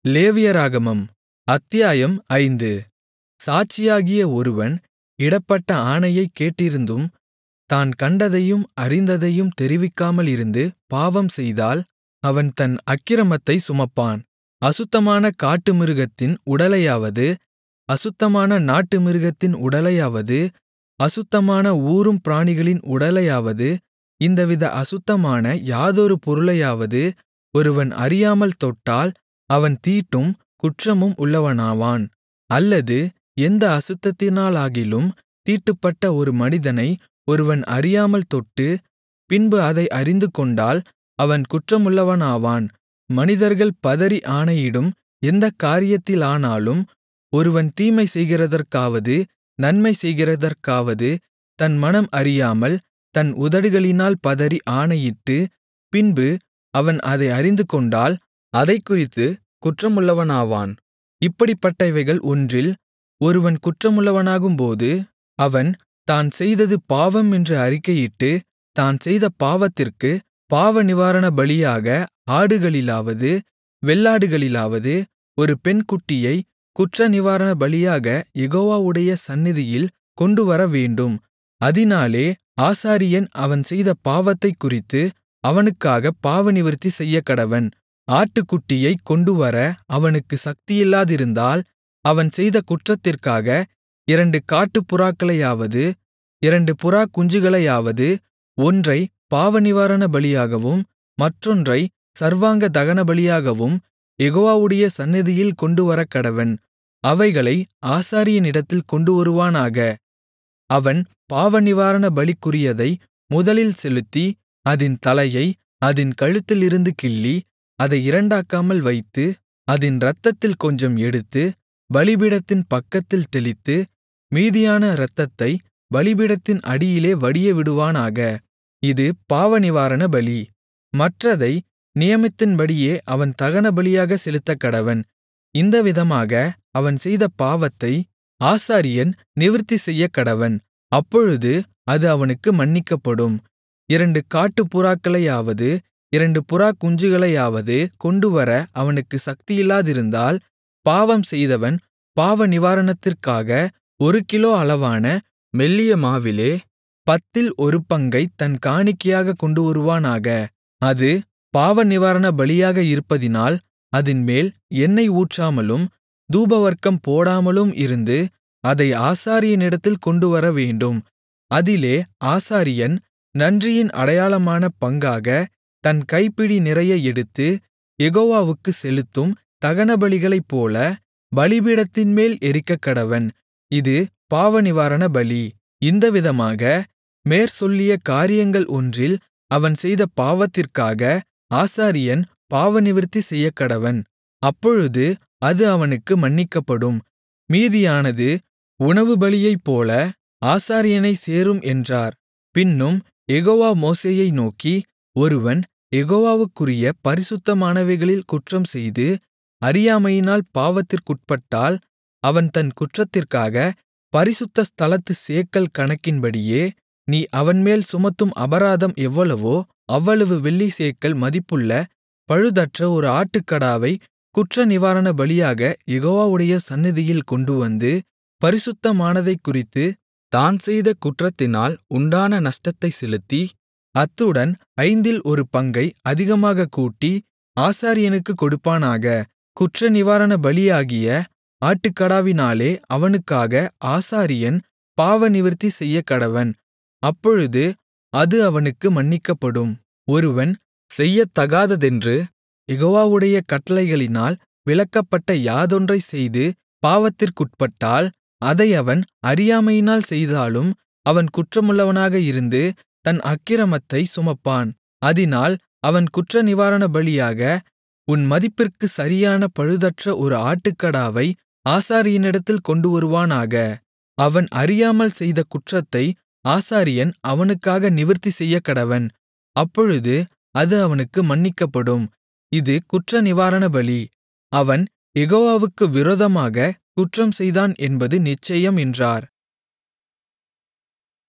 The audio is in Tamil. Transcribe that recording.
லேவியராகமம் அத்தியாயம் ஐந்து சாட்சியாகிய ஒருவன் இடப்பட்ட ஆணையைக் கேட்டிருந்தும் தான் கண்டதையும் அறிந்ததையும் தெரிவிக்காமலிருந்து பாவம்செய்தால் அவன் தன் அக்கிரமத்தைச் சுமப்பான் அசுத்தமான காட்டுமிருகத்தின் உடலையாவது அசுத்தமான நாட்டுமிருகத்தின் உடலையாவது அசுத்தமான ஊரும் பிராணிகளின் உடலையாவது இந்தவித அசுத்தமான யாதொரு பொருளையாவது ஒருவன் அறியாமல் தொட்டால் அவன் தீட்டும் குற்றமும் உள்ளவனாவான் அல்லது எந்த அசுத்தத்தினாலாகிலும் தீட்டுப்பட்ட ஒரு மனிதனை ஒருவன் அறியாமல் தொட்டு பின்பு அதை அறிந்துகொண்டால் அவன் குற்றமுள்ளவனாவான் மனிதர்கள் பதறி ஆணையிடும் எந்தக் காரியத்திலானாலும் ஒருவன் தீமை செய்கிறதற்காவது நன்மை செய்கிறதற்காவது தன் மனம் அறியாமல் தன் உதடுகளினால் பதறி ஆணையிட்டு பின்பு அவன் அதை அறிந்துகொண்டால் அதைக்குறித்துக் குற்றமுள்ளவனாவான் இப்படிப்பட்டவைகள் ஒன்றில் ஒருவன் குற்றமுள்ளவனாகும்போது அவன் தான் செய்தது பாவம் என்று அறிக்கையிட்டு தான் செய்த பாவத்திற்குப் பாவநிவாரணபலியாக ஆடுகளிலாவது வெள்ளாடுகளிலாவது ஒரு பெண்குட்டியைக் குற்றநிவாரணபலியாகக் யெகோவாவுடைய சந்நிதியில் கொண்டுவரவேண்டும் அதினாலே ஆசாரியன் அவன் செய்த பாவத்தைக்குறித்து அவனுக்காகப் பாவநிவிர்த்தி செய்யக்கடவன் ஆட்டுக்குட்டியைக் கொண்டுவர அவனுக்குச் சக்தியில்லாதிருந்தால் அவன் செய்த குற்றத்திற்காக இரண்டு காட்டுப்புறாக்களையாவது இரண்டு புறாக்குஞ்சுகளையாவது ஒன்றைப் பாவநிவாரணபலியாகவும் மற்றொன்றைச் சர்வாங்க தகனபலியாகவும் யெகோவாவுடைய சந்நிதியில் கொண்டுவரக்கடவன் அவைகளை ஆசாரியனிடத்தில் கொண்டுவருவானாக அவன் பாவநிவாரணபலிக்குரியதை முதலில் செலுத்தி அதின் தலையை அதின் கழுத்திலிருந்து கிள்ளி அதை இரண்டாக்காமல் வைத்து அதின் இரத்தத்தில் கொஞ்சம் எடுத்து பலிபீடத்தின் பக்கத்தில் தெளித்து மீதியான இரத்தத்தைப் பலிபீடத்தின் அடியிலே வடியவிடுவானாக இது பாவநிவாரணபலி மற்றதை நியமத்தின்படியே அவன் தகனபலியாகச் செலுத்தக்கடவன் இந்த விதமாக அவன் செய்த பாவத்தை ஆசாரியன் நிவிர்த்தி செய்யக்கடவன் அப்பொழுது அது அவனுக்கு மன்னிக்கப்படும் இரண்டு காட்டுப்புறாக்களையாவது இரண்டு புறாக்குஞ்சுகளையாவது கொண்டுவர அவனுக்குச் சக்தியில்லாதிருந்தால் பாவம் செய்தவன் பாவநிவாரணத்திற்காக ஒரு கிலோ அளவான மெல்லிய மாவிலே பத்தில் ஒரு பங்கைத் தன் காணிக்கையாகக் கொண்டுவருவானாக அது பாவநிவாரணபலியாக இருப்பதினால் அதின்மேல் எண்ணெய் ஊற்றாமலும் தூபவர்க்கம் போடாமலும் இருந்து அதை ஆசாரியனிடத்தில் கொண்டுவரவேண்டும் அதிலே ஆசாரியன் நன்றியின் அடையாளமான பங்காகத் தன் கைப்பிடி நிறைய எடுத்து யெகோவாவுக்குச் செலுத்தும் தகனபலிகளைப்போல பலிபீடத்தின்மேல் எரிக்கக்கடவன் இது பாவநிவாரணபலி இந்த விதமாக மேற்சொல்லிய காரியங்கள் ஒன்றில் அவன் செய்த பாவத்திற்காக ஆசாரியன் பாவநிவிர்த்தி செய்யக்கடவன் அப்பொழுது அது அவனுக்கு மன்னிக்கப்படும் மீதியானது உணவுபலியைப்போல ஆசாரியனைச் சேரும் என்றார் பின்னும் யெகோவா மோசேயை நோக்கி ஒருவன் யெகோவாவுக்குரிய பரிசுத்தமானவைகளில் குற்றம்செய்து அறியாமையினால் பாவத்திற்குட்பட்டால் அவன் தன் குற்றத்திற்காக பரிசுத்த ஸ்தலத்து சேக்கல் கணக்கின்படியே நீ அவன்மேல் சுமத்தும் அபராதம் எவ்வளவோ அவ்வளவு வெள்ளிச் சேக்கல் மதிப்புள்ள பழுதற்ற ஒரு ஆட்டுக்கடாவைக் குற்றநிவாரணபலியாகக் யெகோவாவுடைய சந்நிதியில் கொண்டுவந்து பரிசுத்தமானதைக்குறித்து தான் செய்த குற்றத்தினால் உண்டான நஷ்டத்தைச் செலுத்தி அத்துடன் ஐந்தில் ஒரு பங்கை அதிகமாகக் கூட்டி ஆசாரியனுக்குக் கொடுப்பானாக குற்றநிவாரணபலியாகிய ஆட்டுக்கடாவினாலே அவனுக்காக ஆசாரியன் பாவநிவிர்த்தி செய்யக்கடவன் அப்பொழுது அது அவனுக்கு மன்னிக்கப்படும் ஒருவன் செய்யத்தகாததென்று யெகோவாவுடைய கட்டளைகளினால் விலக்கப்பட்ட யாதொன்றைச் செய்து பாவத்திற்குட்பட்டால் அதை அவன் அறியாமையினால் செய்தாலும் அவன் குற்றமுள்ளவனாக இருந்து தன் அக்கிரமத்தைச் சுமப்பான் அதினால் அவன் குற்றநிவாரணபலியாக உன் மதிப்பிற்குச் சரியான பழுதற்ற ஒரு ஆட்டுக்கடாவை ஆசாரியனிடத்தில் கொண்டுவருவானாக அவன் அறியாமல் செய்த குற்றத்தை ஆசாரியன் அவனுக்காக நிவிர்த்தி செய்யக்கடவன் அப்பொழுது அது அவனுக்கு மன்னிக்கப்படும் இது குற்றநிவாரணபலி அவன் யெகோவாவுக்கு விரோதமாகக் குற்றம் செய்தான் என்பது நிச்சயம் என்றார்